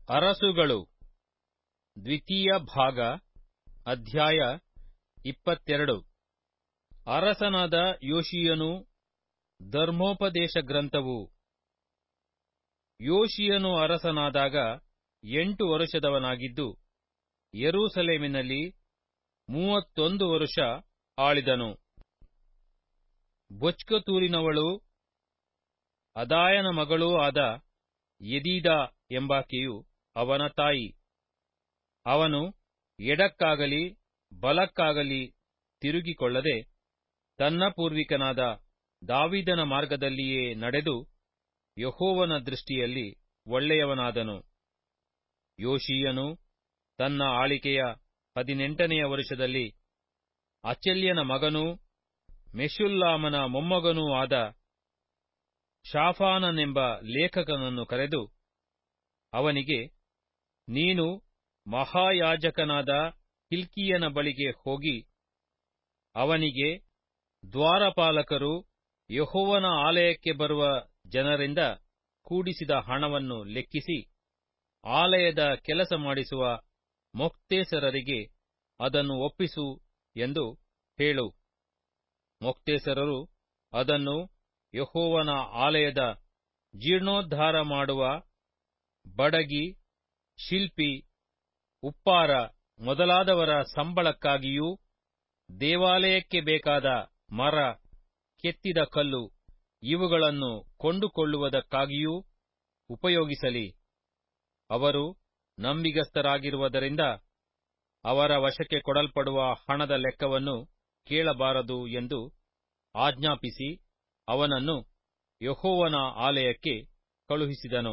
ಅರಸುಗಳು ದ್ವಿತೀಯ ಭಾಗ ಅಧ್ಯಾಯ ಇಪ್ಪತ್ತೆರಡು ಅರಸನಾದ ಯೋಷಿಯನು ಧರ್ಮೋಪದೇಶ ಗ್ರಂಥವು ಯೋಷಿಯನು ಅರಸನಾದಾಗ ಎಂಟು ವರುಷದವನಾಗಿದ್ದು ಯೆರೂಸಲೇಮಿನಲ್ಲಿ ಮೂವತ್ತೊಂದು ವರುಷ ಆಳಿದನು ಬೊಚ್ಕತೂರಿನವಳೂ ಅದಾಯನ ಮಗಳೂ ಆದ ಯೆದೀದಾ ಎಂಬಾಕೆಯು ಅವನ ತಾಯಿ ಅವನು ಎಡಕ್ಕಾಗಲಿ ಬಲಕ್ಕಾಗಲಿ ತಿರುಗಿಕೊಳ್ಳದೆ ತನ್ನ ಪೂರ್ವಿಕನಾದ ದಾವೀದನ ಮಾರ್ಗದಲ್ಲಿಯೇ ನಡೆದು ಯೆಹೋವನ ದೃಷ್ಟಿಯಲ್ಲಿ ಒಳ್ಳೆಯವನಾದನು ಯೋಷೀಯನು ತನ್ನ ಆಳಿಕೆಯ ಹದಿನೆಂಟನೆಯ ವರುಷದಲ್ಲಿ ಅಚಲ್ಯನ ಮಗನೂ ಮೆಷುಲ್ಲಾಮನ ಮೊಮ್ಮಗನೂ ಆದ ಶಾಫಾನನೆಂಬ ಲೇಖಕನನ್ನು ಕರೆದು ಅವನಿಗೆ ನೀನು ಮಹಾಯಾಜಕನಾದ ಹಿಲ್ಕೀಯನ ಬಳಿಗೆ ಹೋಗಿ ಅವನಿಗೆ ದ್ವಾರಪಾಲಕರು ಯೆಹೋವನ ಆಲಯಕ್ಕೆ ಬರುವ ಜನರಿಂದ ಕೂಡಿಸಿದ ಹಣವನ್ನು ಲೆಕ್ಕಿಸಿ ಆಲಯದ ಕೆಲಸ ಮಾಡಿಸುವ ಮೊಕ್ತೇಸರರಿಗೆ ಅದನ್ನು ಒಪ್ಪಿಸು ಎಂದು ಹೇಳು ಮೊಕ್ತೇಸರರು ಅದನ್ನು ಯೆಹೋವನ ಆಲಯದ ಜೀರ್ಣೋದ್ಧಾರ ಮಾಡುವ ಬಡಗಿ ಶಿಲ್ಪಿ ಉಪ್ಪಾರ ಮೊದಲಾದವರ ಸಂಬಳಕ್ಕಾಗಿಯೂ ದೇವಾಲಯಕ್ಕೆ ಬೇಕಾದ ಮರ ಕೆತ್ತಿದ ಕಲ್ಲು ಇವುಗಳನ್ನು ಕೊಂಡುಕೊಳ್ಳುವುದಕ್ಕಾಗಿಯೂ ಉಪಯೋಗಿಸಲಿ ಅವರು ನಂಬಿಗಸ್ತರಾಗಿರುವುದರಿಂದ ಅವರ ವಶಕ್ಕೆ ಕೊಡಲ್ಪಡುವ ಹಣದ ಲೆಕ್ಕವನ್ನು ಕೇಳಬಾರದು ಎಂದು ಆಜ್ಞಾಪಿಸಿ ಅವನನ್ನು ಯೆಹೋವನ ಆಲಯಕ್ಕೆ ಕಳುಹಿಸಿದನು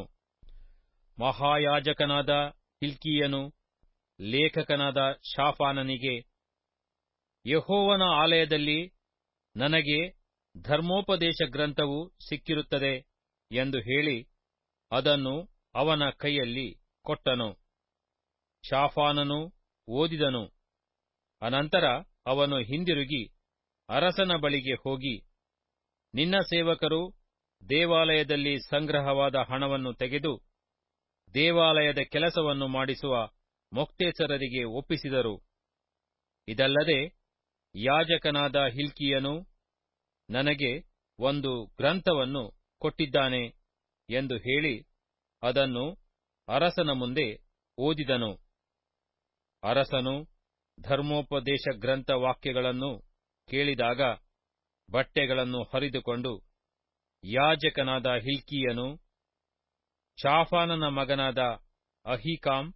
ಮಹಾಯಾಜಕನಾದ ಹಿಲ್ಕೀಯನು ಲೇಖಕನಾದ ಶಾಫಾನನಿಗೆ ಯೆಹೋವನ ಆಲಯದಲ್ಲಿ ನನಗೆ ಧರ್ಮೋಪದೇಶ ಗ್ರಂಥವು ಸಿಕ್ಕಿರುತ್ತದೆ ಎಂದು ಹೇಳಿ ಅದನ್ನು ಅವನ ಕೈಯಲ್ಲಿ ಕೊಟ್ಟನು ಶಾಫಾನನು ಓದಿದನು ಅನಂತರ ಅವನು ಹಿಂದಿರುಗಿ ಅರಸನ ಬಳಿಗೆ ಹೋಗಿ ನಿನ್ನ ಸೇವಕರು ದೇವಾಲಯದಲ್ಲಿ ಸಂಗ್ರಹವಾದ ಹಣವನ್ನು ತೆಗೆದು ದೇವಾಲಯದ ಕೆಲಸವನ್ನು ಮಾಡಿಸುವ ಮೊಕ್ತೇಸರರಿಗೆ ಒಪ್ಪಿಸಿದರು ಇದಲ್ಲದೆ ಯಾಜಕನಾದ ಹಿಲ್ಕಿಯನು ನನಗೆ ಒಂದು ಗ್ರಂಥವನ್ನು ಕೊಟ್ಟಿದ್ದಾನೆ ಎಂದು ಹೇಳಿ ಅದನ್ನು ಅರಸನ ಮುಂದೆ ಓದಿದನು ಅರಸನು ಧರ್ಮೋಪದೇಶ ಗ್ರಂಥ ವಾಕ್ಯಗಳನ್ನು ಕೇಳಿದಾಗ ಬಟ್ಟೆಗಳನ್ನು ಹರಿದುಕೊಂಡು ಯಾಜಕನಾದ ಹಿಲ್ಕೀಯನು ಶಾಫಾನನ ಮಗನಾದ ಅಹೀಕಾಮ್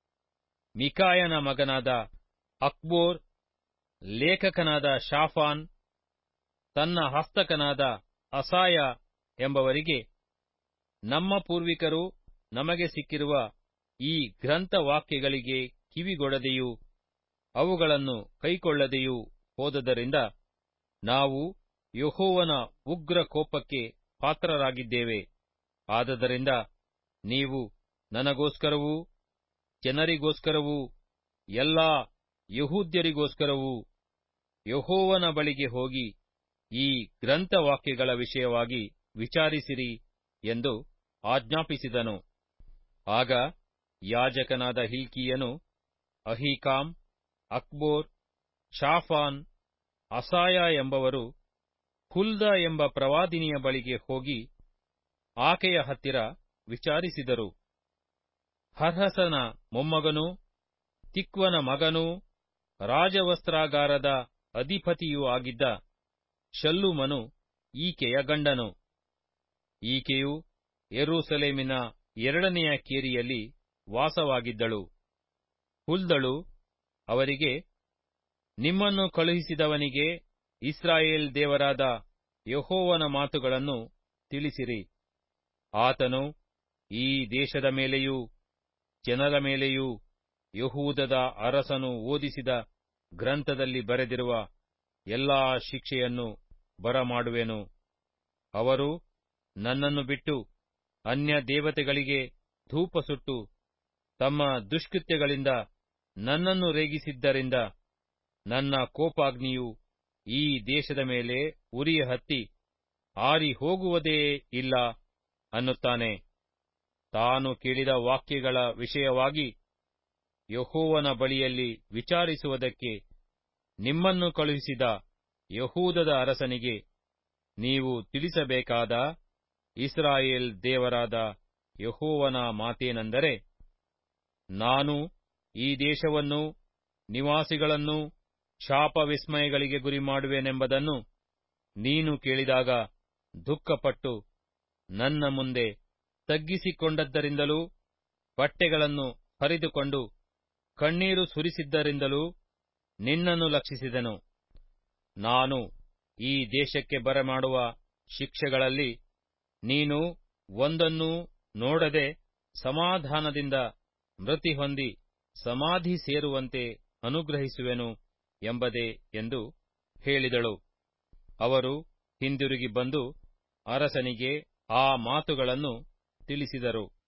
ಮಿಕಾಯನ ಮಗನಾದ ಅಕ್ಬೋರ್ ಲೇಖಕನಾದ ಶಾಫಾನ್ ತನ್ನ ಹಸ್ತಕನಾದ ಅಸಾಯ ಎಂಬವರಿಗೆ ನಮ್ಮ ಪೂರ್ವಿಕರು ನಮಗೆ ಸಿಕ್ಕಿರುವ ಈ ಗ್ರಂಥ ವಾಕ್ಯಗಳಿಗೆ ಕಿವಿಗೊಡದೆಯೂ ಅವುಗಳನ್ನು ಕೈಕೊಳ್ಳದೆಯೂ ಹೋದದರಿಂದ ನಾವು ಯೆಹೋವನ ಉಗ್ರ ಕೋಪಕ್ಕೆ ಪಾತ್ರರಾಗಿದ್ದೇವೆ ಆದದರಿಂದ ನೀವು ನನಗೋಸ್ಕರವೂ ಜನರಿಗೋಸ್ಕರವೂ ಎಲ್ಲಾ ಯಹೂದ್ಯರಿಗೋಸ್ಕರವೂ ಯೆಹೋವನ ಬಳಿಗೆ ಹೋಗಿ ಈ ಗ್ರಂಥವಾಕ್ಯಗಳ ವಿಷಯವಾಗಿ ವಿಚಾರಿಸಿರಿ ಎಂದು ಆಜ್ಞಾಪಿಸಿದನು ಆಗ ಯಾಜಕನಾದ ಹಿಲ್ಕೀಯನು ಅಹೀಕಾಮ್ ಅಕ್ಬೋರ್ ಶಾಫಾನ್ ಅಸಾಯ ಎಂಬವರು ಹುಲ್ದ ಎಂಬ ಪ್ರವಾದಿನಿಯ ಬಳಿಗೆ ಹೋಗಿ ಆಕೆಯ ಹತ್ತಿರ ವಿಚಾರಿಸಿದರು ಹರ್ಹಸನ ಮೊಮ್ಮಗನೂ ತಿಕ್ವನ ಮಗನೂ ರಾಜವಸ್ತ್ರಾಗಾರದ ಅಧಿಪತಿಯೂ ಆಗಿದ್ದ ಶಲ್ಲೂಮನು ಈಕೆಯ ಗಂಡನು ಈಕೆಯು ಯೆರೂಸಲೇಮಿನ ಎರಡನೆಯ ಕೇರಿಯಲ್ಲಿ ವಾಸವಾಗಿದ್ದಳು ಹುಲ್ದಳು ಅವರಿಗೆ ನಿಮ್ಮನ್ನು ಕಳುಹಿಸಿದವನಿಗೆ ಇಸ್ರಾಯೇಲ್ ದೇವರಾದ ಯೆಹೋವನ ಮಾತುಗಳನ್ನು ತಿಳಿಸಿರಿ ಆತನು ಈ ದೇಶದ ಮೇಲೆಯೂ ಜನರ ಮೇಲೆಯೂ ಯಹೂದದ ಅರಸನು ಓದಿಸಿದ ಗ್ರಂಥದಲ್ಲಿ ಬರೆದಿರುವ ಎಲ್ಲಾ ಶಿಕ್ಷೆಯನ್ನು ಬರಮಾಡುವೆನು ಅವರು ನನ್ನನ್ನು ಬಿಟ್ಟು ಅನ್ಯ ದೇವತೆಗಳಿಗೆ ಧೂಪ ಸುಟ್ಟು ತಮ್ಮ ದುಷ್ಕೃತ್ಯಗಳಿಂದ ನನ್ನನ್ನು ರೇಗಿಸಿದ್ದರಿಂದ ನನ್ನ ಕೋಪಾಗ್ನಿಯು ಈ ದೇಶದ ಮೇಲೆ ಉರಿ ಹತ್ತಿ ಆರಿ ಹೋಗುವುದೇ ಇಲ್ಲ ಅನ್ನುತ್ತಾನೆ ತಾನು ಕೇಳಿದ ವಾಕ್ಯಗಳ ವಿಷಯವಾಗಿ ಯಹೋವನ ಬಳಿಯಲ್ಲಿ ವಿಚಾರಿಸುವುದಕ್ಕೆ ನಿಮ್ಮನ್ನು ಕಳುಹಿಸಿದ ಯಹೂದದ ಅರಸನಿಗೆ ನೀವು ತಿಳಿಸಬೇಕಾದ ಇಸ್ರಾಯೇಲ್ ದೇವರಾದ ಯಹೋವನ ಮಾತೇನೆಂದರೆ ನಾನು ಈ ದೇಶವನ್ನು ನಿವಾಸಿಗಳನ್ನು ಶಾಪ ವಿಸ್ಮಯಗಳಿಗೆ ಗುರಿಮಾಡುವೆನೆಂಬುದನ್ನು ನೀನು ಕೇಳಿದಾಗ ದುಃಖಪಟ್ಟು ನನ್ನ ಮುಂದೆ ತಗ್ಗಿಸಿಕೊಂಡದ್ದರಿಂದಲೂ ಬಟ್ಟೆಗಳನ್ನು ಹರಿದುಕೊಂಡು ಕಣ್ಣೀರು ಸುರಿಸಿದ್ದರಿಂದಲೂ ನಿನ್ನನ್ನು ಲಕ್ಷಿಸಿದೆನು ನಾನು ಈ ದೇಶಕ್ಕೆ ಬರಮಾಡುವ ಶಿಕ್ಷೆಗಳಲ್ಲಿ ನೀನು ಒಂದನ್ನೂ ನೋಡದೆ ಸಮಾಧಾನದಿಂದ ಮೃತಿ ಹೊಂದಿ ಸಮಾಧಿ ಸೇರುವಂತೆ ಅನುಗ್ರಹಿಸುವೆನು ಎಂಬುದೇ ಎಂದು ಹೇಳಿದಳು ಅವರು ಹಿಂದಿರುಗಿ ಬಂದು ಅರಸನಿಗೆ ಆ ಮಾತುಗಳನ್ನು ತಿಳಿಸಿದರು